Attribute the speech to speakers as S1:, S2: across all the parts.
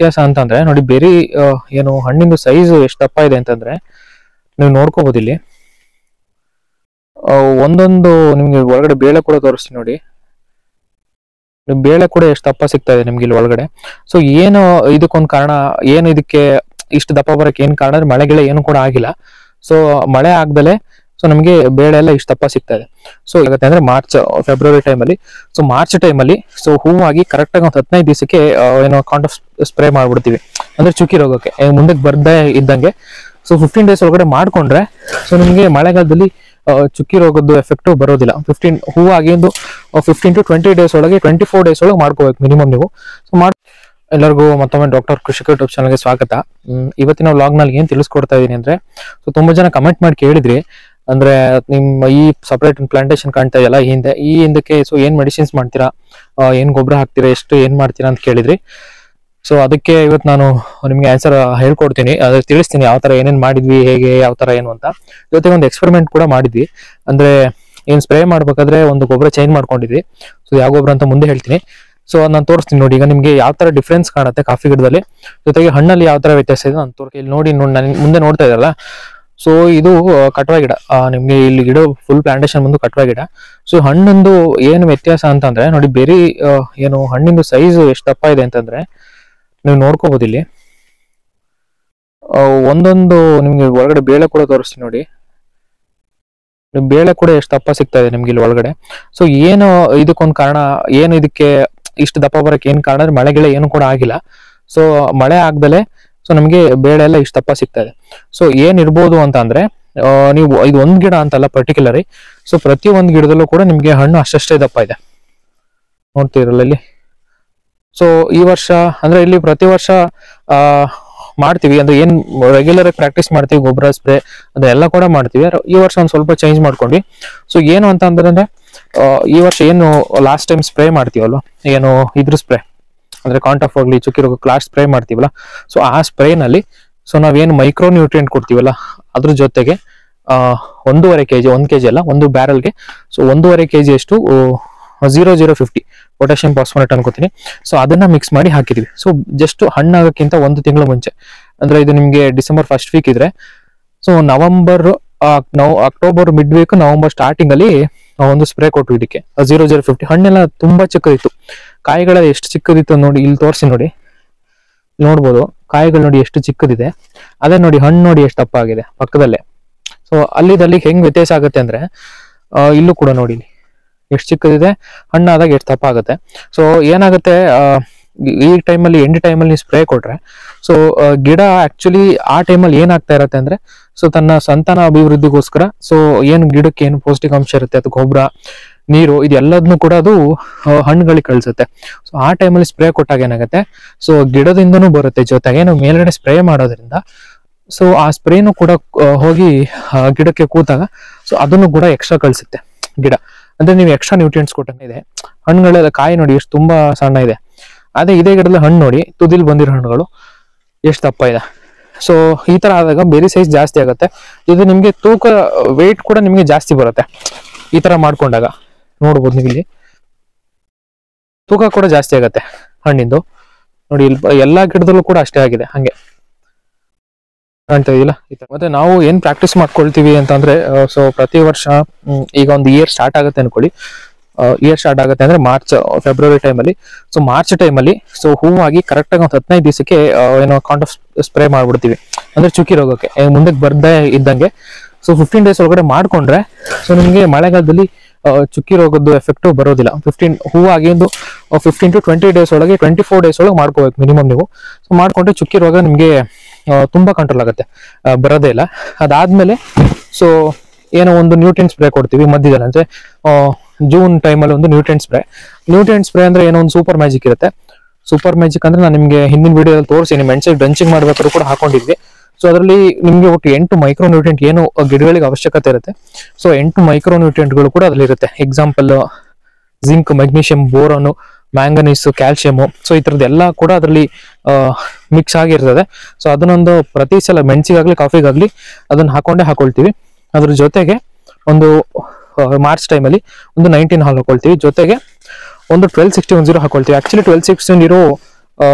S1: ವ್ಯತ್ಯಾಸ ಅಂತಂದ್ರೆ ನೋಡಿ ಬೆರಿ ಆ, ಏನು ಹಣ್ಣಿಂದು ಸೈಜ್ ಎಷ್ಟು ದಪ್ಪ ಇದೆ ಅಂತಂದ್ರೆ ನೀವು ನೋಡ್ಕೋಬಹುದು ಇಲ್ಲಿ ಆ, ಒಂದೊಂದು ನಿಮ್ಗೆ ಒಳಗಡೆ ಬೇಳೆ ಕೂಡ ತೋರಿಸ್ತೀನಿ ನೋಡಿ ನೀವು ಬೇಳೆ ಕೂಡ ಎಷ್ಟು ದಪ್ಪ ಸಿಗ್ತಾ ಇದೆ ನಿಮ್ಗೆ ಇಲ್ಲಿ ಒಳಗಡೆ ಸೊ ಏನು ಇದಕ್ಕೊಂದು ಕಾರಣ ಏನು ಇದಕ್ಕೆ ಇಷ್ಟು ದಪ್ಪ ಬರಕ್ಕೆ ಏನ್ ಕಾರಣ ಅಂದ್ರೆ ಮಳೆ ಗಿಳೆ ಏನು ಕೂಡ ಆಗಿಲ್ಲ ಸೊ ಮಳೆ ಆಗ್ದಲೆ ಸೊ ನಮಗೆ ಬೇಳೆ ಎಲ್ಲ ಇಷ್ಟು ದಪ್ಪ ಸಿಗ್ತಾ ಇದೆ ಸೊ ಆಗತ್ತೆ ಅಂದ್ರೆ ಮಾರ್ಚ್ ಫೆಬ್ರವರಿ ಟೈಮಲ್ಲಿ ಸೊ ಮಾರ್ಚ್ ಟೈಮಲ್ಲಿ ಸೊ ಹೂವಾಗಿ ಕರೆಕ್ಟ್ ಆಗಿ ಒಂದು ಹದಿನೈದು ದಿವಸಕ್ಕೆ ಏನೋ ಕಾಂಟ್ ಆಫ್ ಸ್ಪ್ರೇ ಮಾಡ್ಬಿಡ್ತೀವಿ ಅಂದ್ರೆ ಚುಕ್ಕಿ ರೋಗಕ್ಕೆ ಏ, ಮುಂದಕ್ಕೆ ಬರ್ದೇ ಇದ್ದಂಗೆ ಸೊ ಫಿಫ್ಟೀನ್ ಡೇಸ್ ಒಳಗಡೆ ಮಾಡ್ಕೊಂಡ್ರೆ ಸೊ ನಿಮಗೆ ಮಳೆಗಾಲದಲ್ಲಿ ಆ, ಚುಕ್ಕಿ ರೋಗದ್ದು ಎಫೆಕ್ಟ್ ಬರೋದಿಲ್ಲ ಫಿಫ್ಟೀನ್ ಹೂವಾಗಿ ಒಂದು ಫಿಫ್ಟೀನ್ ಟು ಟ್ವೆಂಟಿ ಡೇಸ್ ಒಳಗೆ ಟ್ವೆಂಟಿ ಫೋರ್ ಡೇಸ್ ಒಳಗೆ ಮಾಡ್ಕೋಬೇಕು ಮಿನಿಮಮ್ ನೀವು ಸೊ ಮಾಡ್ ಎಲ್ಲರಿಗೂ ಮತ್ತೊಮ್ಮೆ ಡಾಕ್ಟರ್ ಕೃಷಿಕ ಯೂಟ್ಯೂಬ್ ಚಾನಲ್ಗೆ ಸ್ವಾಗತ ಹ್ಮ್, ಇವತ್ತಿನ ವ್ಲಾಗ್ ನಲ್ಲಿ ಏನ್ ತಿಳಿಸ್ಕೊಡ್ತಾ ಇದೀನಿ ಅಂದ್ರೆ ಸೊ ತುಂಬಾ ಜನ ಕಮೆಂಟ್ ಮಾಡಿ ಕೇಳಿದ್ರಿ ಅಂದ್ರೆ ನಿಮ್ಮ ಈ ಸಪರೇಟ್ ಪ್ಲಾಂಟೇಶನ್ ಕಾಣ್ತಾ ಇದೆಯಲ್ಲ ಈ ಹಿಂದೆ ಈ ಹಿಂದಕ್ಕೆ ಸೊ ಏನ್ ಮೆಡಿಸಿನ್ಸ್ ಮಾಡ್ತೀರಾ ಆ, ಏನ್ ಗೊಬ್ಬರ ಹಾಕ್ತೀರಾ ಎಷ್ಟು ಏನ್ ಮಾಡ್ತೀರಾ ಅಂತ ಕೇಳಿದ್ರಿ ಸೊ ಅದಕ್ಕೆ ಇವತ್ತು ನಾನು ನಿಮ್ಗೆ ಆನ್ಸರ್ ಹೇಳ್ಕೊಡ್ತೀನಿ ಅದ್ರ ತಿಳಿಸ್ತೀನಿ ಯಾವ ತರ ಏನೇನ್ ಮಾಡಿದ್ವಿ ಹೇಗೆ ಯಾವ ತರ ಏನು ಅಂತ ಜೊತೆಗೆ ಒಂದು ಎಕ್ಸ್ಪೆರಿಮೆಂಟ್ ಕೂಡ ಮಾಡಿದ್ವಿ ಅಂದ್ರೆ ಏನ್ ಸ್ಪ್ರೇ ಮಾಡ್ಬೇಕಾದ್ರೆ ಒಂದು ಗೊಬ್ಬರ ಚೇಂಜ್ ಮಾಡ್ಕೊಂಡಿದ್ವಿ ಸೊ ಯಾವ ಗೊಬ್ಬರ ಅಂತ ಮುಂದೆ ಹೇಳ್ತೀನಿ ಸೊ ನಾನು ತೋರಿಸ್ತೀನಿ ನೋಡಿ ಈಗ ನಿಮ್ಗೆ ಯಾವ ತರ ಡಿಫ್ರೆನ್ಸ್ ಕಾಣುತ್ತೆ ಕಾಫಿ ಗಿಡದಲ್ಲಿ ಜೊತೆಗೆ ಹಣ್ಣಲ್ಲಿ ಯಾವ ತರ ವ್ಯತ್ಯಾಸ ಇದೆ ನಾನು ತೋರಿಸಿ ಇಲ್ಲಿ ನೋಡಿ ನೋಡಿ ನಾನು ಮುಂದೆ ನೋಡ್ತಾ ಇದ್ದಾರಲ್ಲ ಸೊ ಇದು ಆ, ಕಟ್ವಾ ಗಿಡ ಆ, ನಿಮ್ಗೆ ಇಲ್ಲಿ ಗಿಡ ಫುಲ್ ಪ್ಲಾಂಟೇಶನ್ ಬಂದು ಕಟ್ವಾ ಗಿಡ ಸೊ ಹಣ್ಣೊಂದು ಏನು ವ್ಯತ್ಯಾಸ ಅಂತಂದ್ರೆ ನೋಡಿ ಬೆರಿ ಆ, ಏನು ಹಣ್ಣಿಂದು ಸೈಜ್ ಎಷ್ಟು ದಪ್ಪ ಇದೆ ಅಂತಂದ್ರೆ ನೀವು ನೋಡ್ಕೋಬಹುದು ಇಲ್ಲಿ ಆ, ಒಂದೊಂದು ನಿಮ್ಗೆ ಒಳಗಡೆ ಬೇಳೆ ಕೂಡ ತೋರಿಸ್ತೀನಿ ನೋಡಿ ನೀವು ಬೇಳೆ ಕೂಡ ಎಷ್ಟು ದಪ್ಪ ಸಿಗ್ತಾ ಇದೆ ನಿಮ್ಗೆ ಇಲ್ಲಿ ಒಳಗಡೆ ಸೊ ಏನು ಇದಕ್ಕೊಂದು ಕಾರಣ ಏನು ಇದಕ್ಕೆ ಇಷ್ಟು ದಪ್ಪ ಬರಕ್ಕೆ ಏನ್ ಕಾರಣ ಅಂದ್ರೆ ಮಳೆ ಗಿಳೆ ಏನು ಕೂಡ ಆಗಿಲ್ಲ ಸೊ ಮಳೆ ಆಗ್ದಲೆ ಸೊ ನಮಗೆ ಬೇಳೆ ಎಲ್ಲ ಇಷ್ಟು ದಪ್ಪ ಸಿಗ್ತಾ ಇದೆ ಸೊ ಏನ್ ಇರ್ಬೋದು ಅಂತ ಅಂದ್ರೆ ಆ, ನೀವು ಇದು ಒಂದ್ ಗಿಡ ಅಂತಲ್ಲ ಪರ್ಟಿಕ್ಯುಲರಿ ಸೊ ಪ್ರತಿ ಒಂದ್ ಗಿಡದಲ್ಲೂ ಕೂಡ ನಿಮ್ಗೆ ಹಣ್ಣು ಅಷ್ಟಷ್ಟೇ ದಪ್ಪ ಇದೆ ನೋಡ್ತಿರಲ್ಲ ಇಲ್ಲಿ ಸೊ ಈ ವರ್ಷ ಅಂದ್ರೆ ಇಲ್ಲಿ ಪ್ರತಿ ವರ್ಷ ಆ ಮಾಡ್ತೀವಿ ಅಂದ್ರೆ ಏನ್ ರೆಗ್ಯುಲರ್ ಆಗಿ ಪ್ರಾಕ್ಟೀಸ್ ಮಾಡ್ತೀವಿ ಗೊಬ್ಬರ ಸ್ಪ್ರೇ ಅದೆಲ್ಲ ಕೂಡ ಮಾಡ್ತೀವಿ ರ- ಈ ವರ್ಷ ಒಂದ್ ಸ್ವಲ್ಪ ಚೇಂಜ್ ಮಾಡ್ಕೊಂಡ್ವಿ ಸೊ ಏನು ಅಂತ ಅಂದ್ರೆ ಆ, ಈ ವರ್ಷ ಏನು ಲಾಸ್ಟ್ ಟೈಮ್ ಸ್ಪ್ರೇ ಮಾಡ್ತೀವಲ್ವ ಏನು ಇದ್ರ ಸ್ಪ್ರೇ ಅಂದ್ರೆ ಕಾಂಟಾಫ್ ಹೋಗ್ಲಿ ಚುಕ್ಕಿ ರೋಗ ಕ್ಲಾಸ್ ಸ್ಪ್ರೇ ಮಾಡ್ತೀವಲ್ಲ ಸೊ ಆ ಸ್ಪ್ರೇನಲ್ಲಿ ಸೊ ನಾವೇನು ಮೈಕ್ರೋ ನ್ಯೂಟ್ರಿಯೆಂಟ್ ಕೊಡ್ತೀವಲ್ಲ ಅದ್ರ ಜೊತೆಗೆ ಆ, ಒಂದೂವರೆ ಕೆಜಿ ಒಂದ್ ಕೆಜಿ ಅಲ್ಲ ಒಂದು ಬ್ಯಾರಲ್ಗೆ ಸೊ ಒಂದೂವರೆ ಕೆಜಿ ಅಷ್ಟು zero zero fifty potassium phosphonate ಅನ್ಕೋತೀನಿ ಸೊ ಅದನ್ನ ಮಿಕ್ಸ್ ಮಾಡಿ ಹಾಕಿದೀವಿ ಸೊ ಜಸ್ಟ್ ಹಣ್ಣಾಗಕ್ಕಿಂತ ಒಂದು ತಿಂಗಳು ಮುಂಚೆ ಅಂದ್ರೆ ಇದು ನಿಮ್ಗೆ ಡಿಸೆಂಬರ್ ಫಸ್ಟ್ ವೀಕ್ ಇದ್ರೆ ಸೊ ನವೆಂಬರ್ ನಾವು October mid week November starting ಅಲ್ಲಿ ಆ ಒಂದು ಸ್ಪ್ರೇ ಕೊಟ್ಟು ಇದಕ್ಕೆ ಜೀರೋ ಜೀರೋ ಫಿಫ್ಟಿ ಹಣ್ಣೆಲ್ಲ ತುಂಬಾ ಚಿಕ್ಕದಿತ್ತು ಕಾಯಿಗಳೆಲ್ಲ ಎಷ್ಟು ಚಿಕ್ಕದಿತ್ತು ನೋಡಿ ಇಲ್ಲಿ ತೋರಿಸಿ ನೋಡಿ ಇಲ್ಲಿ ನೋಡ್ಬೋದು ಕಾಯಿಗಳು ನೋಡಿ ಎಷ್ಟು ಚಿಕ್ಕದಿದೆ ಅದೇ ನೋಡಿ ಹಣ್ಣು ನೋಡಿ ಎಷ್ಟು ದಪ್ಪ ಆಗಿದೆ ಪಕ್ಕದಲ್ಲೇ ಸೊ ಅಲ್ಲಿದಲ್ಲಿ ಹೆಂಗ್ ವ್ಯತ್ಯಾಸ ಆಗುತ್ತೆ ಅಂದ್ರೆ ಆ, ಇಲ್ಲೂ ಕೂಡ ನೋಡಿ ಇಲ್ಲಿ ಎಷ್ಟು ಚಿಕ್ಕದಿದೆ ಹಣ್ಣಾದಾಗ ಎಷ್ಟು ದಪ್ಪ ಆಗುತ್ತೆ ಸೊ ಏನಾಗುತ್ತೆ ಆ, ಈ- ಈ ಟೈಮಲ್ಲಿ ಎಂಡ್ ಟೈಮಲ್ಲಿ ನೀವು ಸ್ಪ್ರೇ ಕೊಟ್ರೆ ಸೊ ಗಿಡ ಆಕ್ಚುಲಿ ಆ ಟೈಮಲ್ಲಿ ಏನಾಗ್ತಾ ಇರತ್ತೆ ಅಂದ್ರೆ ಸೊ ತನ್ನ ಸಂತಾನ ಅಭಿವೃದ್ಧಿಗೋಸ್ಕರ ಸೊ ಏನು ಗಿಡಕ್ಕೆ ಏನು ಪೌಷ್ಟಿಕಾಂಶ ಇರುತ್ತೆ ಅದು ಗೊಬ್ಬರ ನೀರು ಇದೆಲ್ಲದನ್ನು ಕೂಡ ಅದು ಆ, ಹಣ್ಣುಗಳಿಗೆ ಕಳಿಸುತ್ತೆ ಸೊ ಆ ಟೈಮಲ್ಲಿ ಸ್ಪ್ರೇ ಕೊಟ್ಟಾಗ ಏನಾಗುತ್ತೆ ಸೊ ಗಿಡದಿಂದನೂ ಬರುತ್ತೆ ಜೊತೆಗೆ ನಾವು ಮೇಲ್ಗಡೆ ಸ್ಪ್ರೇ ಮಾಡೋದ್ರಿಂದ ಸೊ ಆ ಸ್ಪ್ರೇನು ಕೂಡ ಆ, ಹೋಗಿ ಆ, ಗಿಡಕ್ಕೆ ಕೂತಾಗ ಸೊ ಅದನ್ನು ಕೂಡ ಎಕ್ಸ್ಟ್ರಾ ಕಳಿಸುತ್ತೆ ಗಿಡ ಅಂದ್ರೆ ನೀವು ಎಕ್ಸ್ಟ್ರಾ ನ್ಯೂಟ್ರಿಯೆಂಟ್ಸ್ ಕೊಟ್ಟಂಗೆ ಇದೆ ಹಣ್ಣುಗಳೆಲ್ಲ ಕಾಯಿ ನೋಡಿ ಎಷ್ಟು ತುಂಬಾ ಸಣ್ಣ ಇದೆ ಅದೇ ಇದೇ ಗಿಡದಲ್ಲಿ ಹಣ್ಣು ನೋಡಿ ತುದಿಲ್ ಬಂದಿರೋ ಹಣ್ಣುಗಳು ಎಷ್ಟು ದಪ್ಪ ಇದೆ ಸೊ ಈ ತರ ಆದಾಗ ಬೇರೆ ಸೈಜ್ ಜಾಸ್ತಿ ಆಗುತ್ತೆ ಇದು ನಿಮ್ಗೆ ತೂಕ ವೆಯ್ಟ್ ಕೂಡ ನಿಮ್ಗೆ ಜಾಸ್ತಿ ಬರುತ್ತೆ ಈ ತರ ಮಾಡ್ಕೊಂಡಾಗ ನೋಡ್ಬೋದು ನೀವು ಇಲ್ಲಿ ತೂಕ ಕೂಡ ಜಾಸ್ತಿ ಆಗುತ್ತೆ ಹಣ್ಣಿಂದು ನೋಡಿ ಇಲ್ಲಿ ಬ- ಎಲ್ಲಾ ಗಿಡದಲ್ಲೂ ಕೂಡ ಅಷ್ಟೇ ಆಗಿದೆ ಹಂಗೆ ಕಾಣ್ತಾ ಇದೆಯಲ್ಲ ಈ ತರ. ಮತ್ತೆ ನಾವು ಏನ್ ಪ್ರಾಕ್ಟೀಸ್ ಮಾಡ್ಕೊಳ್ತೀವಿ ಅಂತಂದ್ರೆ ಸೊ ಪ್ರತಿ ವರ್ಷ ಮ್, ಈಗ ಒಂದು ಇಯರ್ ಸ್ಟಾರ್ಟ್ ಆಗುತ್ತೆ ಅನ್ಕೊಳ್ಳಿ ಇಯರ್ ಸ್ಟಾರ್ಟ್ ಆಗುತ್ತೆ ಅಂದ್ರೆ ಮಾರ್ಚ್ ಫೆಬ್ರವರಿ ಟೈಮಲ್ಲಿ ಸೊ ಮಾರ್ಚ್ ಟೈಮಲ್ಲಿ ಸೊ ಹೂವಾಗಿ ಕರೆಕ್ಟ್ ಆಗಿ ಒಂದು ಹದಿನೈದು ದಿವಸಕ್ಕೆ ಏನೋ ಕಾಂಟ್ ಆಫ್ ಸ್ಪ್ರೇ ಮಾಡ್ಬಿಡ್ತೀವಿ ಅಂದ್ರೆ ಚುಕ್ಕಿ ರೋಗಕ್ಕೆ ಏ, ಮುಂದಕ್ಕೆ ಬರ್ದೇ ಇದ್ದಂಗೆ ಸೊ ಫಿಫ್ಟೀನ್ ಡೇಸ್ ಒಳಗಡೆ ಮಾಡ್ಕೊಂಡ್ರೆ ಸೊ ನಿಮಗೆ ಮಳೆಗಾಲದಲ್ಲಿ ಆ, ಚುಕ್ಕಿ ರೋಗದ್ದು ಎಫೆಕ್ಟ್ ಬರೋದಿಲ್ಲ ಫಿಫ್ಟೀನ್ ಹೂವಾಗಿ ಒಂದು ಫಿಫ್ಟೀನ್ ಟು ಟ್ವೆಂಟಿ ಡೇಸ್ ಒಳಗೆ ಟ್ವೆಂಟಿ ಫೋರ್ ಡೇಸ್ ಒಳಗೆ ಮಾಡ್ಕೋಬೇಕು ಮಿನಿಮಮ್ ನೀವು ಸೊ ಮಾಡ್ಕೊಂಡ್ರೆ ಚುಕ್ಕಿ ರೋಗ ನಿಮಗೆ ತುಂಬಾ ಕಂಟ್ರೋಲ್ ಆಗುತ್ತೆ ಆ, ಬರೋದೇ ಇಲ್ಲ ಅದಾದ್ಮೇಲೆ ಸೊ ಏನೋ ಒಂದು ನ್ಯೂಟ್ರಿಯನ್ ಸ್ಪ್ರೇ ಕೊಡ್ತೀವಿ ಮಧ್ಯದಲ್ಲಿ ಅಂದ್ರೆ ಆ, ಜೂನ್ ಟೈಮಲ್ಲಿ ಒಂದು ನ್ಯೂಟ್ರಿಯನ್ ಸ್ಪ್ರೇ ನ್ಯೂಟ್ರಿಯನ್ ಸ್ಪ್ರೇ ಅಂದ್ರೆ ಏನೋ ಒಂದು ಸೂಪರ್ ಮ್ಯಾಜಿಕ್ ಇರುತ್ತೆ ಸೂಪರ್ ಮ್ಯಾಜಿಕ್ ಅಂದ್ರೆ ನಾನು ನಿಮಗೆ ಹಿಂದಿನ ವಿಡಿಯೋದಲ್ಲಿ ತೋರಿಸಿ ಮೆಣಸಿಗೆ ಡ್ರಂಚಿಂಗ್ ಮಾಡ್ಬೇಕಾದ್ರೂ ಕೂಡ ಹಾಕೊಂಡಿದ್ವಿ ಸೊ ಅದರಲ್ಲಿ ನಿಮಗೆ ಒಟ್ಟು ಎಂಟು ಮೈಕ್ರೋ ನ್ಯೂಟ್ರಿಯೆಂಟ್ ಏನು ಗಿಡಗಳಿಗೆ ಅವಶ್ಯಕತೆ ಇರುತ್ತೆ ಸೊ ಎಂಟು ಮೈಕ್ರೋ ನ್ಯೂಟ್ರಿಯೆಂಟ್ಗಳು ಕೂಡ ಅದರಲ್ಲಿ ಇರುತ್ತೆ example zinc magnesium boron manganese calcium so ಈ ಥರದ್ದು ಎಲ್ಲ ಕೂಡ ಅದರಲ್ಲಿ ಮಿಕ್ಸ್ ಆಗಿರ್ತದೆ ಸೊ ಅದನ್ನೊಂದು ಪ್ರತಿ ಸಲ ಮೆಣಸಿಗಾಗ್ಲಿ ಕಾಫಿಗಾಗ್ಲಿ ಅದನ್ನ ಹಾಕೊಂಡೇ ಹಾಕೊಳ್ತೀವಿ ಅದ್ರ ಜೊತೆಗೆ ಒಂದು ಮಾರ್ಚ್ ಟೈಮಲ್ಲಿ ಒಂದು ನೈನ್ಟೀನ್ ಹಾಲ್ ಹಾಕೊಳ್ತೀವಿ ಜೊತೆಗೆ ಒಂದು ಟ್ವೆಲ್ ಸಿಕ್ಸ್ಟಿ ಒನ್ ಜೀರೋ ಹಾಕೊಳ್ತೀವಿ actually twelve sixty one zero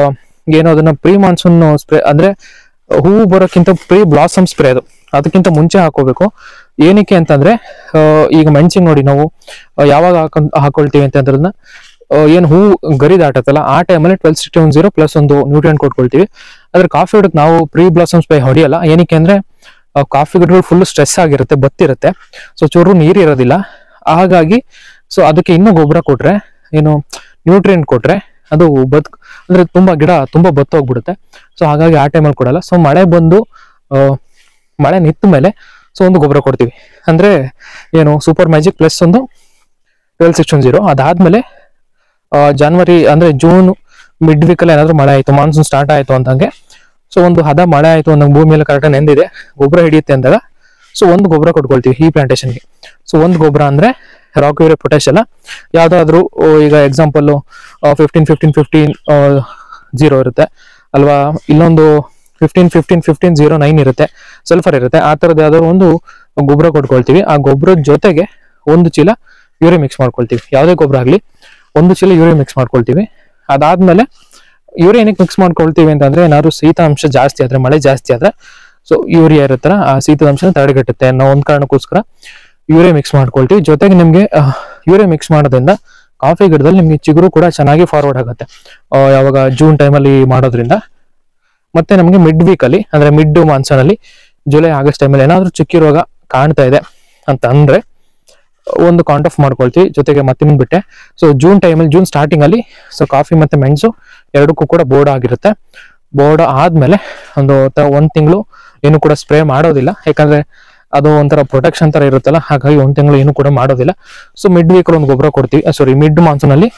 S1: ಏನೋ ಅದನ್ನ ಪ್ರೀ ಮಾನ್ಸೂನ್ ಸ್ಪ್ರೇ ಅಂದ್ರೆ ಹೂವು ಬರೋಕ್ಕಿಂತ ಪ್ರೀ ಬ್ಲಾಸಮ್ ಸ್ಪ್ರೇ ಅದು ಅದಕ್ಕಿಂತ ಮುಂಚೆ ಹಾಕೋಬೇಕು ಏನಕ್ಕೆ ಅಂತಂದ್ರೆ ಆ, ಈಗ ಮೆಣಸಿಗೆ ನೋಡಿ ನಾವು ಆ, ಯಾವಾಗ ಹಾಕೊಂಡ್ ಹಾಕೊಳ್ತೀವಿ ಅಂತಂದ್ರನ್ನ ಏನು ಹೂ ಗರಿ ದಾಟತ್ತಲ್ಲ ಆ ಟೈಮಲ್ಲಿ twelve sixty one zero plus ಒಂದು ನ್ಯೂಟ್ರಿಯನ್ ಕೊಟ್ಕೊಳ್ತೀವಿ ಆದ್ರೆ ಕಾಫಿ ಗಿಡಕ್ಕೆ ನಾವು ಪ್ರೀ ಬ್ಲಾಸಮ್ ಸ್ಪ್ರೇ ಹೊಡಿಯಲ್ಲ ಏನಕ್ಕೆ ಅಂದ್ರೆ ಆ, ಕಾಫಿ ಗಿಡಗಳು ಫುಲ್ ಸ್ಟ್ರೆಸ್ ಆಗಿರುತ್ತೆ ಬತ್ತಿರುತ್ತೆ ಸೊ ಚೂರು ನೀರು ಇರೋದಿಲ್ಲ ಹಾಗಾಗಿ ಸೊ ಅದಕ್ಕೆ ಇನ್ನೂ ಗೊಬ್ಬರ ಕೊಟ್ರೆ ಏನು ನ್ಯೂಟ್ರಿಯೆಂಟ್ ಕೊಟ್ರೆ ಅದು ಬದ್ ಅಂದ್ರೆ ತುಂಬಾ ಗಿಡ ತುಂಬಾ ಬತ್ತೋಗ್ಬಿಡುತ್ತೆ ಸೊ ಹಾಗಾಗಿ ಆ ಟೈಮಲ್ಲಿ ಕೊಡಲ್ಲ ಸೊ ಮಳೆ ಬಂದು ಆ, ಮಳೆ ನಿಂತ ಮೇಲೆ ಸೊ ಒಂದು ಗೊಬ್ಬರ ಕೊಡ್ತೀವಿ ಅಂದ್ರೆ ಏನು ಸೂಪರ್ ಮ್ಯಾಜಿಕ್ ಪ್ಲಸ್ ಒಂದು ಟ್ವೆಲ್ ಸಿಕ್ಸ್ ಒನ್ ಜೀರೋ ಅದಾದ್ಮೇಲೆ ಆ, ಜಾನ್ವರಿ ಅಂದ್ರೆ ಜೂನ್ ಮಿಡ್ ವೀಕಲ್ಲಿ ಏನಾದ್ರು ಮಳೆ ಆಯ್ತು ಮಾನ್ಸೂನ್ ಸ್ಟಾರ್ಟ್ ಆಯ್ತು ಅಂತಂಗೆ ಸೊ ಒಂದು ಹದ ಮಳೆ ಆಯ್ತು ಅಂದಂಗೆ ಭೂಮಿಯಲ್ಲಿ ಕರೆಕ್ಟ್ ನೆಂದಿದೆ ಗೊಬ್ಬರ ಹಿಡಿಯುತ್ತೆ ಅಂದಾಗ ಸೊ ಒಂದು ಗೊಬ್ಬರ ಕೊಟ್ಕೊಳ್ತೀವಿ ಈ ಪ್ಲಾಂಟೇಶನ್ಗೆ ಸೊ ಒಂದು ಗೊಬ್ಬರ ಅಂದ್ರೆ ರಾಕ್ ಯೂರಿಯಾ ಪೊಟ್ಯಾಶ್ ಎಲ್ಲ ಯಾವ್ದಾದ್ರು ಓ, ಈಗ example fifteen fifteen fifteen zero ಇರುತ್ತೆ ಅಲ್ವಾ ಇಲ್ಲೊಂದು fifteen fifteen fifteen zero nine ಇರುತ್ತೆ ಸಲ್ಫರ್ ಇರುತ್ತೆ ಆ ಥರದ್ದು ಯಾವ್ದಾದ್ರು ಒಂದು ಗೊಬ್ಬರ ಕೊಟ್ಕೊಳ್ತೀವಿ ಆ ಗೊಬ್ಬರದ ಜೊತೆಗೆ ಒಂದು ಚೀಲ ಯೂರಿಯಾ ಮಿಕ್ಸ್ ಮಾಡ್ಕೊಳ್ತೀವಿ ಯಾವುದೇ ಗೊಬ್ಬರ ಆಗಲಿ ಒಂದು ಚೀಲ ಯೂರಿಯಾ ಮಿಕ್ಸ್ ಮಾಡ್ಕೊಳ್ತೀವಿ ಅದಾದ್ಮೇಲೆ ಯೂರಿಯಾ ಏನಕ್ಕೆ ಮಿಕ್ಸ್ ಮಾಡ್ಕೊಳ್ತೀವಿ ಅಂತಂದ್ರೆ ಏನಾದ್ರು ಶೀತ ಅಂಶ ಜಾಸ್ತಿ ಆದ್ರೆ ಮಳೆ ಜಾಸ್ತಿ ಆದ್ರೆ ಸೊ ಯೂರಿಯಾ ಇರುತ್ತಲ್ಲ ಆ ಶೀತದ ಅಂಶನ ತಡೆಗಟ್ಟುತ್ತೆ ಅನ್ನೋ ಒಂದ್ ಕಾರಣಕ್ಕೋಸ್ಕರ ಯೂರಿಯಾ ಮಿಕ್ಸ್ ಮಾಡ್ಕೊಳ್ತೀವಿ ಜೊತೆಗೆ ನಿಮ್ಗೆ ಯೂರಿಯಾ ಮಿಕ್ಸ್ ಮಾಡೋದ್ರಿಂದ ಕಾಫಿ ಗಿಡದಲ್ಲಿ ನಿಮ್ಗೆ ಚಿಗುರು ಕೂಡ ಚೆನ್ನಾಗಿ ಫಾರ್ವರ್ಡ್ ಆಗುತ್ತೆ ಆ, ಯಾವಾಗ ಜೂನ್ ಟೈಮಲ್ಲಿ ಮಾಡೋದ್ರಿಂದ ಮತ್ತೆ ನಮಗೆ ಮಿಡ್ ವೀಕ್ ಅಲ್ಲಿ ಅಂದ್ರೆ ಮಿಡ್ ಮಾನ್ಸೂನ್ ಅಲ್ಲಿ ಜುಲೈ ಆಗಸ್ಟ್ ಟೈಮಲ್ಲಿ ಏನಾದ್ರೂ ಚುಕ್ಕಿ ರೋಗ ಕಾಣ್ತಾ ಇದೆ ಅಂತ ಅಂದ್ರೆ ಒಂದು ಕಾಂಟ್ ಆಫ್ ಮಾಡ್ಕೊಳ್ತೀವಿ ಜೊತೆಗೆ ಮತ್ತೆ ಬಿಟ್ಟೆ ಸೊ ಜೂನ್ ಟೈಮಲ್ಲಿ ಜೂನ್ ಸ್ಟಾರ್ಟಿಂಗ್ ಅಲ್ಲಿ ಸೊ ಕಾಫಿ ಮತ್ತೆ ಮೆಣಸು ಎರಡಕ್ಕೂ ಕೂಡ ಬೋರ್ಡ್ ಆಗಿರುತ್ತೆ ಬೋರ್ಡ್ ಆದ್ಮೇಲೆ ಒಂದು ತ- ಒಂದ್ ತಿಂಗಳು ಏನು ಕೂಡ ಸ್ಪ್ರೇ ಮಾಡೋದಿಲ್ಲ ಯಾಕಂದ್ರೆ ಅದು ಒಂಥರ ಪ್ರೊಟೆಕ್ಷನ್ ತರ ಇರುತ್ತಲ್ಲ ಹಾಗಾಗಿ ಒಂದ್ ತಿಂಗಳು ಏನು ಕೂಡ ಮಾಡೋದಿಲ್ಲ ಸೊ ಮಿಡ್ ವೀಕ್ ಒಂದು ಗೊಬ್ಬರ ಕೊಡ್ತೀವಿ ಸಾರಿ ಮಿಡ್ ಮಾನ್ಸೂನ್ ಅಲ್ಲಿ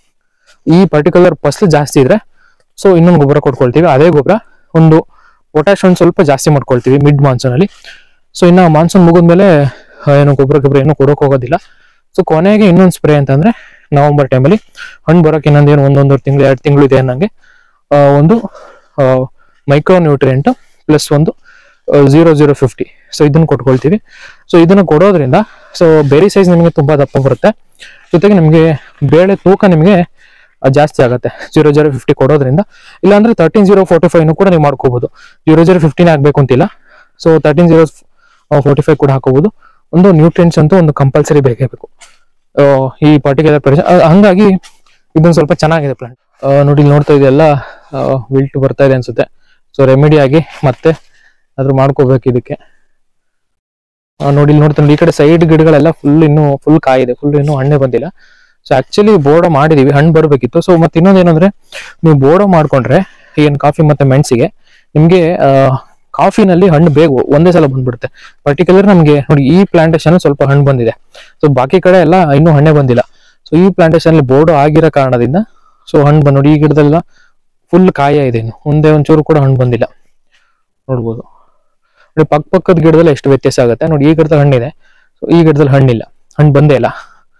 S1: ಈ ಪರ್ಟಿಕ್ಯುಲರ್ ಫಸಲು ಜಾಸ್ತಿ ಇದ್ರೆ ಸೊ ಇನ್ನೊಂದು ಗೊಬ್ಬರ ಕೊಟ್ಕೊಳ್ತೀವಿ ಅದೇ ಗೊಬ್ಬರ ಒಂದು ಪೊಟ್ಯಾಶ್ ಒಂದು ಸ್ವಲ್ಪ ಜಾಸ್ತಿ ಮಾಡ್ಕೊಳ್ತೀವಿ ಮಿಡ್ ಮಾನ್ಸೂನ್ ಅಲ್ಲಿ ಸೊ ಇನ್ನ ಮಾನ್ಸೂನ್ ಮುಗಿದ್ಮೇಲೆ ಆ, ಏನು ಗೊಬ್ಬರ ಗೊಬ್ಬರ ಏನು ಕೊಡೋಕ್ ಹೋಗೋದಿಲ್ಲ ಸೊ ಕೊನೆಗೆ ಇನ್ನೊಂದು ಸ್ಪ್ರೇ ಅಂತಂದ್ರೆ ನವೆಂಬರ್ ಟೈಮಲ್ಲಿ ಹಣ್ಣು ಬರೋಕೆ ಇನ್ನೊಂದು ಏನು ಒಂದೊಂದು ತಿಂಗಳು ಎರಡು ತಿಂಗಳು ಇದೆ ಅನ್ನಂಗೆ ಆ, ಒಂದು ಮೈಕ್ರೋ ನ್ಯೂಟ್ರಿಯೆಂಟ್ ಪ್ಲಸ್ ಒಂದು ಝೀರೋ ಝೀರೋ ಫಿಫ್ಟಿ ಸೊ ಇದನ್ನ ಕೊಟ್ಕೊಳ್ತೀವಿ ಸೊ ಇದನ್ನ ಕೊಡೋದ್ರಿಂದ ಸೊ ಬೇರೆ ಸೈಜ್ ನಿಮಗೆ ತುಂಬಾ ದಪ್ಪ ಬರುತ್ತೆ ಜೊತೆಗೆ ನಿಮಗೆ ಬೇಳೆ ತೂಕ ನಿಮಗೆ ಆ, ಜಾಸ್ತಿ ಆಗುತ್ತೆ ಜೀರೋ ಜೀರೋ ಫಿಫ್ಟಿ ಕೊಡೋದ್ರಿಂದ ಇಲ್ಲಾಂದ್ರೆ ತರ್ಟೀನ್ ಜೀರೋ ಫೋರ್ಟಿ ಫೈವ್ ಕೂಡ ನೀವು ಮಾಡ್ಕೋಬಹುದು ಜೀರೋ ಜೀರೋ ಫಿಫ್ಟಿನೇ ಆಗ್ಬೇಕು ಅಂತಿಲ್ಲ so thirteen zero forty five ಕೂಡ ಹಾಕೋಬಹುದು ಒಂದು ನ್ಯೂಟ್ರಿಯೆಂಟ್ಸ್ ಅಂತೂ ಒಂದು ಕಂಪಲ್ಸರಿ ಬೇಕೇ ಬೇಕು ಆ, ಈ ಪರ್ಟಿಕ್ಯುಲರ್ ಪ್ರದೇಶ ಆ, ಹಂಗಾಗಿ ಇದೊಂದು ಸ್ವಲ್ಪ ಚೆನ್ನಾಗಿದೆ ಪ್ಲಾಂಟ್ ನೋಡಿ ಇಲ್ಲಿ ನೋಡ್ತಾ ಇದೆಯಲ್ಲ ವಿಲ್ಟ್ ಬರ್ತಾ ಇದೆ ಅನ್ಸುತ್ತೆ ಸೊ ರೆಮಿಡಿ ಆಗಿ ಮತ್ತೆ ಅದ್ರ ಮಾಡ್ಕೋಬೇಕು ಇದಕ್ಕೆ ಆ, ನೋಡಿ ಇಲ್ಲಿ ನೋಡ್ತಾನೆ ಈ ಕಡೆ ಸೈಡ್ ಗಿಡಗಳೆಲ್ಲ ಫುಲ್ ಇನ್ನು ಫುಲ್ ಕಾಯಿದೆ ಫುಲ್ ಇನ್ನು ಹಣ್ಣೆ ಬಂದಿಲ್ಲ ಸೊ ಆಕ್ಚುಲಿ ಬೋರ್ಡ ಮಾಡಿದೀವಿ ಹಣ್ಣು ಬರಬೇಕಿತ್ತು ಸೊ ಮತ್ತೆ ಇನ್ನೊಂದು ಏನಂದ್ರೆ ನೀವು ಬೋರ್ಡ ಮಾಡ್ಕೊಂಡ್ರೆ ಏನ್ ಕಾಫಿ ಮತ್ತೆ ಮೆಣಸಿಗೆ ನಿಮ್ಗೆ ಆ, ಕಾಫಿನಲ್ಲಿ ಹಣ್ಣು ಬೇಗ ಒಂದೇ ಸಲ ಬಂದ್ಬಿಡುತ್ತೆ ಪರ್ಟಿಕ್ಯುಲರ್ ನಮಗೆ ನೋಡಿ ಈ ಪ್ಲಾಂಟೇಶನ್ ಸ್ವಲ್ಪ ಹಣ್ಣು ಬಂದಿದೆ ಸೊ ಬಾಕಿ ಕಡೆ ಎಲ್ಲ ಇನ್ನೂ ಹಣ್ಣೆ ಬಂದಿಲ್ಲ ಸೊ ಈ ಪ್ಲಾಂಟೇಶನ್ ಅಲ್ಲಿ ಬೋರ್ಡ್ ಆಗಿರೋ ಕಾರಣದಿಂದ ಸೊ ಹಣ್ಣು ಬಂದ್ ನೋಡಿ ಈ ಗಿಡದಲ್ಲ ಫುಲ್ ಕಾಯ ಇದೆ ಇನ್ನು ಒಂದೇ ಒಂಚೂರು ಕೂಡ ಹಣ್ಣು ಬಂದಿಲ್ಲ ನೋಡ್ಬೋದು ನೋಡಿ ಪಕ್ಕ ಪಕ್ಕದ ಗಿಡದಲ್ಲಿ ಎಷ್ಟು ವ್ಯತ್ಯಾಸ ಆಗುತ್ತೆ ನೋಡಿ ಈ ಗಿಡದಲ್ಲಿ ಹಣ್ಣಿದೆ ಸೊ ಈ ಗಿಡದಲ್ಲಿ ಹಣ್ಣಿಲ್ಲ ಹಣ್ಣು ಬಂದೇ ಇಲ್ಲ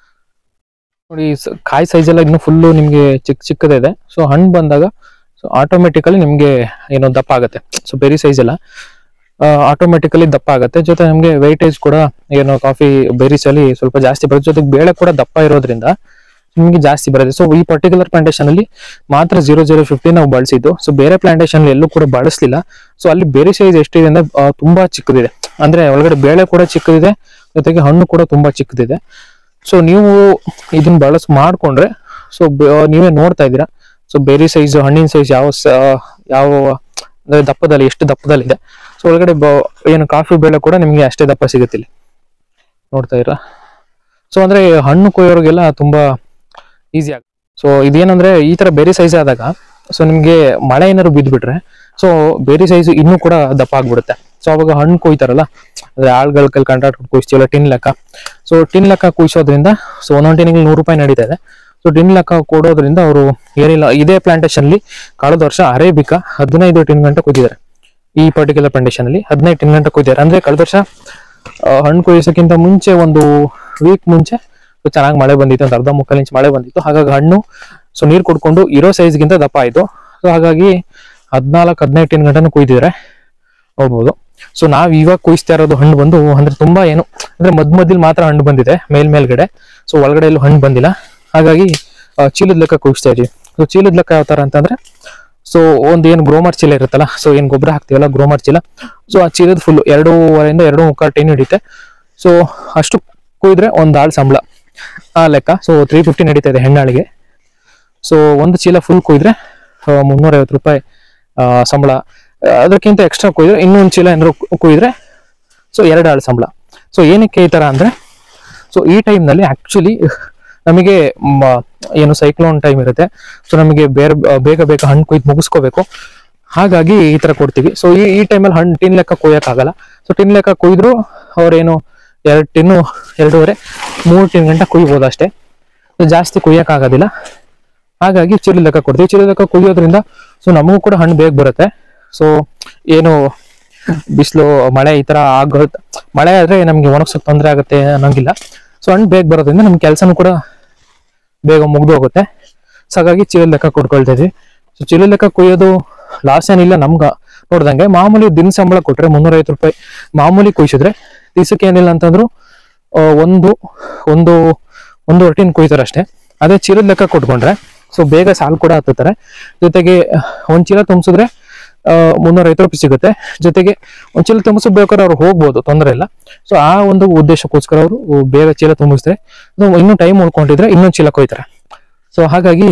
S1: ನೋಡಿ ಸ- ಕಾಯಿ ಸೈಜ್ ಎಲ್ಲ ಇನ್ನು ಫುಲ್ಲು ನಿಮ್ಗೆ ಚಿಕ್ಕ ಚಿಕ್ಕದೇ ಇದೆ ಸೊ ಹಣ್ಣು ಬಂದಾಗ ಸೊ ಆಟೋಮೆಟಿಕಲಿ ನಿಮ್ಗೆ ಏನೋ ದಪ್ಪ ಆಗುತ್ತೆ ಸೊ ಬೆರಿ ಸೈಜ್ ಎಲ್ಲ ಆಟೋಮೆಟಿಕಲಿ ದಪ್ಪ ಆಗುತ್ತೆ ಜೊತೆ ನಮಗೆ ವೆಯ್ಟೇಜ್ ಕೂಡ ಏನು ಕಾಫಿ ಬೆರೀಸ್ ಅಲ್ಲಿ ಸ್ವಲ್ಪ ಜಾಸ್ತಿ ಬರುತ್ತೆ ಜೊತೆಗೆ ಬೇಳೆ ಕೂಡ ದಪ್ಪ ಇರೋದ್ರಿಂದ ನಿಮಗೆ ಜಾಸ್ತಿ ಬರುತ್ತೆ ಸೊ ಈ ಪರ್ಟಿಕ್ಯುಲರ್ ಪ್ಲಾಂಟೇಶನ್ ಅಲ್ಲಿ ಮಾತ್ರ ಜೀರೋ ಜೀರೋ ಫಿಫ್ಟಿ ನಾವು ಬಳಸಿದ್ದು ಸೊ ಬೇರೆ ಪ್ಲಾಂಟೇಶನ್ ಎಲ್ಲೂ ಕೂಡ ಬಳಸಲಿಲ್ಲ ಸೊ ಅಲ್ಲಿ ಬೇರೆ ಸೈಜ್ ಎಷ್ಟಿದೆ ಅಂದ್ರೆ ಆ, ತುಂಬಾ ಚಿಕ್ಕದಿದೆ ಅಂದ್ರೆ ಒಳಗಡೆ ಬೇಳೆ ಕೂಡ ಚಿಕ್ಕದಿದೆ ಜೊತೆಗೆ ಹಣ್ಣು ಕೂಡ ತುಂಬಾ ಚಿಕ್ಕದಿದೆ ಸೊ ನೀವು ಇದನ್ನ ಬಳಸ್ ಮಾಡ್ಕೊಂಡ್ರೆ ಸೊ ನೀವೇ ನೋಡ್ತಾ ಇದ್ದೀರಾ ಸೊ ಬೇರೆ ಸೈಜ್ ಹಣ್ಣಿನ ಸೈಜ್ ಯಾವ ಸ- ಯಾವ ಅಂದ್ರೆ ದಪ್ಪದಲ್ಲಿ ಎಷ್ಟು ದಪ್ಪದಲ್ಲಿ ಇದೆ ಸೊ ಒಳಗಡೆ ಬ- ಏನು ಕಾಫಿ ಬೇಳೆ ಕೂಡ ನಿಮಗೆ ಅಷ್ಟೇ ದಪ್ಪ ಸಿಗುತ್ತೆ ಇಲ್ಲಿ ನೋಡ್ತಾ ಇರಾ ಸೊ ಅಂದ್ರೆ ಹಣ್ಣು ಕೊಯ್ಯೋರಿಗೆಲ್ಲ ತುಂಬಾ ಈಸಿ ಆಗ ಸೊ ಇದೇನಂದ್ರೆ ಈ ತರ ಬೇರೆ ಸೈಜ್ ಆದಾಗ ಸೊ ನಿಮ್ಗೆ ಮಳೆ ಏನಾದ್ರು ಬಿದ್ದ್ಬಿಟ್ರೆ ಸೊ ಬೇರೆ ಸೈಜ್ ಇನ್ನೂ ಕೂಡ ದಪ್ಪ ಆಗ್ಬಿಡುತ್ತೆ ಸೊ ಅವಾಗ ಹಣ್ಣು ಕೊಯ್ತಾರಲ್ಲ ಅದೇ ಆಳ್ಗಳ ಕೈಲಿ ಕಾಂಟ್ರಾಕ್ಟ್ ಕೊಯ್ಸ್ತೀವಲ್ಲ ಟಿನ್ ಲೆಕ್ಕ ಸೊ ಟಿನ್ ಲೆಕ್ಕ ಕುಯ್ಸೋದ್ರಿಂದ ಸೊ ಒಂದೊಂದು ಟಿನ್ಗೆ ನೂರು ರೂಪಾಯಿ ನಡೀತಾ ಇದೆ ಸೊ ಟಿನ್ ಲೆಕ್ಕ ಕೊಡೋದ್ರಿಂದ ಅವರು ಏನಿಲ್ಲ ಇದೇ ಪ್ಲಾಂಟೇಶನ್ ಅಲ್ಲಿ ಕಳೆದ ವರ್ಷ ಅರೇಬಿಕಾ ಹದಿನೈದು ಟಿನ್ ಗಂಟೆ ಕುಯ್ದಿದ್ದಾರೆ ಈ ಪರ್ಟಿಕ್ಯುಲರ್ ಪ್ಲಾಂಟೇಶನ್ ಅಲ್ಲಿ ಹದಿನೈದು ಟಿನ್ ಗಂಟೆ ಕುಯ್ದಿದ್ದಾರೆ ಅಂದ್ರೆ ಕಳೆದ ವರ್ಷ ಆ, ಹಣ್ಣು ಕೊಯ್ಸೋಕ್ಕಿಂತ ಮುಂಚೆ ಒಂದು ವೀಕ್ ಮುಂಚೆ ಸೊ ಚೆನ್ನಾಗಿ ಮಳೆ ಬಂದಿತ್ತು ಒಂದು ಅರ್ಧ ಮುಕ್ಕಾಲು ಇಂಚ್ ಮಳೆ ಬಂದಿತ್ತು ಹಾಗಾಗಿ ಹಣ್ಣು ಸೊ ನೀರು ಕುಡ್ಕೊಂಡು ಇರೋ ಸೈಜ್ಗಿಂತ ದಪ್ಪ ಆಯ್ತು ಸೊ ಹಾಗಾಗಿ ಹದಿನಾಲ್ಕು ಹದಿನೈದು ಟಿನ್ ಗಂಟೆನೂ ಕುಯ್ದಿದ್ದಾರೆ ನೋಡ್ಬೋದು ಸೊ ನಾವ್ ಇವಾಗ ಕುಯ್ಸ್ತಾ ಇರೋದು ಹಣ್ಣು ಬಂದು ಅಂದ್ರೆ ತುಂಬಾ ಏನು ಅಂದ್ರೆ ಮದ್ ಮದ್ದಿಲ್ ಮಾತ್ರ ಹಣ್ಣು ಬಂದಿದೆ ಮೇಲ್ ಮೇಲ್ಗಡೆ ಸೊ ಒಳಗಡೆ ಎಲ್ಲೂ ಹಣ್ಣು ಬಂದಿಲ್ಲ ಹಾಗಾಗಿ ಆ, ಚೀಲದ ಲೆಕ್ಕ ಕುಯ್ಸ್ತಾ ಇದೀವಿ ಸೊ ಚೀಲದ ಲೆಕ್ಕ ಯಾವ ತರ ಅಂತಂದ್ರೆ ಸೊ ಒಂದು ಏನು ಗ್ರೋಮರ್ ಚೀಲ ಇರುತ್ತಲ್ಲ ಸೊ ಏನು ಗೊಬ್ಬರ ಹಾಕ್ತೀವಲ್ಲ ಗ್ರೋಮರ್ ಚೀಲ ಸೊ ಆ ಚೀಲದ ಫುಲ್ ಎರಡೂವರೆಯಿಂದ ಎರಡು ಮುಕ್ಕಾಲು ಟೆನ್ ಹಿಡಿತೆ ಸೊ ಅಷ್ಟು ಕುಯ್ದ್ರೆ ಒಂದು ಆಳು ಸಂಬಳ ಆ ಲೆಕ್ಕ ಸೊ ತ್ರೀ ಫಿಫ್ಟಿ ನಡೀತಾ ಇದೆ ಹೆಣ್ಣಾಳಿಗೆ ಸೊ ಒಂದು ಚೀಲ ಫುಲ್ ಕುಯ್ದ್ರೆ ಮುನ್ನೂರೈವತ್ತು ರೂಪಾಯಿ ಆ, ಸಂಬಳ ಆ, ಅದಕ್ಕಿಂತ ಎಕ್ಸ್ಟ್ರಾ ಕುಯ್ದ್ರೆ ಇನ್ನೊಂದು ಚೀಲ ಏನಾದ್ರು ಕು- ಕುಯ್ದ್ರೆ ಸೊ ಎರಡು ಆಳು ಸಂಬಳ ಸೊ ಏನಕ್ಕೆ ಈ ಥರ ಅಂದರೆ ಸೊ ಈ ಟೈಮ್ನಲ್ಲಿ ಆ್ಯಕ್ಚುಲಿ ನಮಗೆ ಮ, ಏನು ಸೈಕ್ಲೋನ್ ಟೈಮ್ ಇರುತ್ತೆ ಸೊ ನಮಗೆ ಬೇರೆ ಬೇಗ ಬೇಗ ಹಣ್ಣು ಕೊಯ್ದು ಮುಗಿಸ್ಕೋಬೇಕು ಹಾಗಾಗಿ ಈ ಥರ ಕೊಡ್ತೀವಿ ಸೊ ಈ ಈ ಟೈಮಲ್ಲಿ ಹಣ್ಣು ಟಿನ್ ಲೆಕ್ಕ ಕೊಯ್ಯೋಕ್ಕಾಗಲ್ಲ ಸೊ ಟಿನ್ ಲೆಕ್ಕ ಕೊಯ್ದ್ರು ಅವ್ರೇನು ಎರಡು ಟಿನ್ನು ಎರಡೂವರೆ ಮೂರು ಟಿನ್ ಗಂಟೆ ಕುಯ್ಬೋದು ಅಷ್ಟೇ ಸೊ ಜಾಸ್ತಿ ಕುಯ್ಯೋಕ್ಕಾಗೋದಿಲ್ಲ ಹಾಗಾಗಿ ಚೀಲ ಲೆಕ್ಕ ಕೊಡ್ತೀವಿ ಚೀಲ ಲೆಕ್ಕ ಕುಯ್ಯೋದ್ರಿಂದ ಸೊ ನಮಗೂ ಕೂಡ ಹಣ್ಣು ಬೇಗ ಬರುತ್ತೆ ಸೊ ಏನು ಬಿಸಿಲು ಮಳೆ ಈ ತರ ಆಗುತ್ತೆ ಮಳೆ ಆದ್ರೆ ನಮ್ಗೆ ಒಣಗ್ಸೋಕ್ ತೊಂದರೆ ಆಗುತ್ತೆ ಅನ್ನೋಂಗಿಲ್ಲ ಸೊ ಹಣ್ಣು ಬೇಗ ಬರೋದ್ರಿಂದ ನಮ್ ಕೆಲಸನೂ ಕೂಡ ಬೇಗ ಮುಗ್ದು ಹೋಗುತ್ತೆ ಸೊ ಹಾಗಾಗಿ ಚೀಲ ಲೆಕ್ಕ ಕೊಟ್ಕೊಳ್ತಾ ಇದ್ವಿ ಸೊ ಚೀಲ ಲೆಕ್ಕ ಕುಯ್ಯೋದು ಲಾಸ್ ಏನಿಲ್ಲ ನಮ್ಗ ನೋಡ್ದಂಗೆ ಮಾಮೂಲಿ ದಿನ ಸಂಬಳ ಕೊಟ್ರೆ ಮುನ್ನೂರೈವತ್ತು ರೂಪಾಯಿ ಮಾಮೂಲಿ ಕುಯ್ಸಿದ್ರೆ ದಿವಸಕ್ಕೆ ಏನಿಲ್ಲ ಅಂತಂದ್ರು ಆ, ಒಂದು ಒಂದು ಒಂದು ಹೊಟ್ಟಿನ ಕುಯ್ತಾರೆ ಅಷ್ಟೇ ಅದೇ ಚೀಲದ ಲೆಕ್ಕ ಕೊಟ್ಕೊಂಡ್ರೆ ಸೊ ಬೇಗ ಸಾಲು ಕೂಡ ಹತ್ತುತ್ತಾರೆ ಜೊತೆಗೆ ಒಂದ್ ಚೀಲ ತುಂಬಿಸಿದ್ರೆ ಮುನ್ನೂರೈವತ್ತು ರೂಪಾಯಿ ಸಿಗುತ್ತೆ ಜೊತೆಗೆ ಒಂದ್ ಚೀಲ ತುಂಬಿಸ್ಬೇಕಾದ್ರೆ ಅವ್ರು ಹೋಗ್ಬೋದು ತೊಂದರೆ ಇಲ್ಲ ಸೊ ಆ ಒಂದು ಉದ್ದೇಶಕ್ಕೋಸ್ಕರ ಅವರು ಬೇಗ ಚೀಲ ತುಂಬಿಸ್ತಾರೆ ಅದು ಇನ್ನೂ ಟೈಮ್ ಉಳ್ಕೊಂಡಿದ್ರೆ ಇನ್ನೊಂದು ಚೀಲ ಕೊಯ್ತಾರೆ ಸೊ ಹಾಗಾಗಿ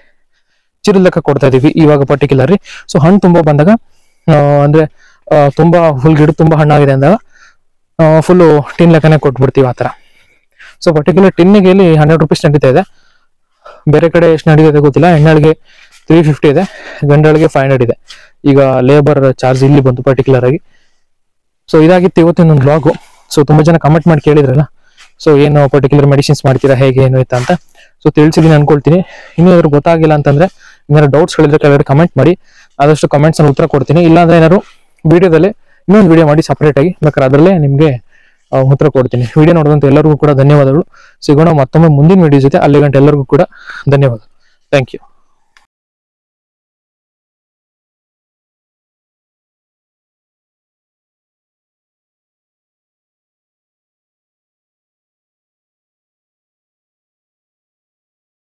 S1: ಚೀಲದ ಲೆಕ್ಕ ಕೊಡ್ತಾ ಇದೀವಿ ಇವಾಗ ಪರ್ಟಿಕ್ಯುಲರ್ಲಿ ಸೊ ಹಣ್ಣು ತುಂಬಾ ಬಂದಾಗ ಆ, ಅಂದ್ರೆ ಆ, ತುಂಬಾ ಫುಲ್ ಗಿಡ ತುಂಬಾ ಹಣ್ಣಾಗಿದೆ ಅಂದಾಗ ಫುಲ್ಲು ಟಿನ್ ಲೆಕ್ಕನೇ ಕೊಟ್ಬಿಡ್ತೀವಿ ಆ ಥರ ಸೊ ಪರ್ಟಿಕ್ಯುಲರ್ ಟಿನ್ನಿಗೆ ಇಲ್ಲಿ ಹಂಡ್ರೆಡ್ ರುಪೀಸ್ ನಡೀತಾ ಇದೆ ಬೇರೆ ಕಡೆ ಎಷ್ಟು ನಡೀತಿದೆ ಗೊತ್ತಿಲ್ಲ ಹೆಣ್ಣಾಳಿಗೆ ತ್ರೀ ಫಿಫ್ಟಿ ಇದೆ ಗಂಡಾಳಿಗೆ ಫೈವ್ ಹಂಡ್ರೆಡ್ ಇದೆ ಈಗ ಲೇಬರ್ ಚಾರ್ಜ್ ಇಲ್ಲಿ ಬಂತು ಪರ್ಟಿಕ್ಯುಲರ್ ಆಗಿ ಸೊ ಇದಾಗಿತ್ತು ಇವತ್ತಿನ ಒಂದು ಬ್ಲಾಗು ಸೊ ತುಂಬಾ ಜನ ಕಮೆಂಟ್ ಮಾಡಿ ಕೇಳಿದ್ರಲ್ಲ ಸೊ ಏನು ಪರ್ಟಿಕ್ಯುಲರ್ ಮೆಡಿಸಿನ್ಸ್ ಮಾಡ್ತೀರಾ ಹೇಗೆ ಏನು ಇತ್ತ ಅಂತ ಸೊ ತಿಳಿಸಿದೀನಿ ಅನ್ಕೊಳ್ತೀನಿ ಇನ್ನೂ ಏನಾದ್ರು ಗೊತ್ತಾಗಿಲ್ಲ ಅಂತಂದ್ರೆ ಏನಾದ್ರು ಡೌಟ್ಸ್ಗಳಿದ್ರೆ ಕೆಳಗಡೆ ಕಮೆಂಟ್ ಮಾಡಿ ಆದಷ್ಟು ಕಮೆಂಟ್ಸ್ ಅನ್ನು ಉತ್ತರ ಕೊಡ್ತೀನಿ ಇಲ್ಲಾಂದ್ರೆ ಏನಾದ್ರು ವಿಡಿಯೋದಲ್ಲಿ ಇನ್ನೊಂದು ವಿಡಿಯೋ ಮಾಡಿ ಸಪರೇಟ್ ಆಗಿ ಬೇಕಾದ್ರೆ ಅದರಲ್ಲೇ ನಿಮಗೆ ಆ, ಉತ್ತರ ಕೊಡ್ತೀನಿ ವಿಡಿಯೋ ನೋಡಿದಂತ ಎಲ್ಲರಿಗೂ ಕೂಡ ಧನ್ಯವಾದಗಳು ಸಿಗೋಣ ಮತ್ತೊಮ್ಮೆ ಮುಂದಿನ ವಿಡಿಯೋ ಜೊತೆ ಅಲ್ಲಿ ಗಂಟೆ ಎಲ್ಲರಿಗೂ ಕೂಡ ಧನ್ಯವಾದ ಥ್ಯಾಂಕ್ ಯು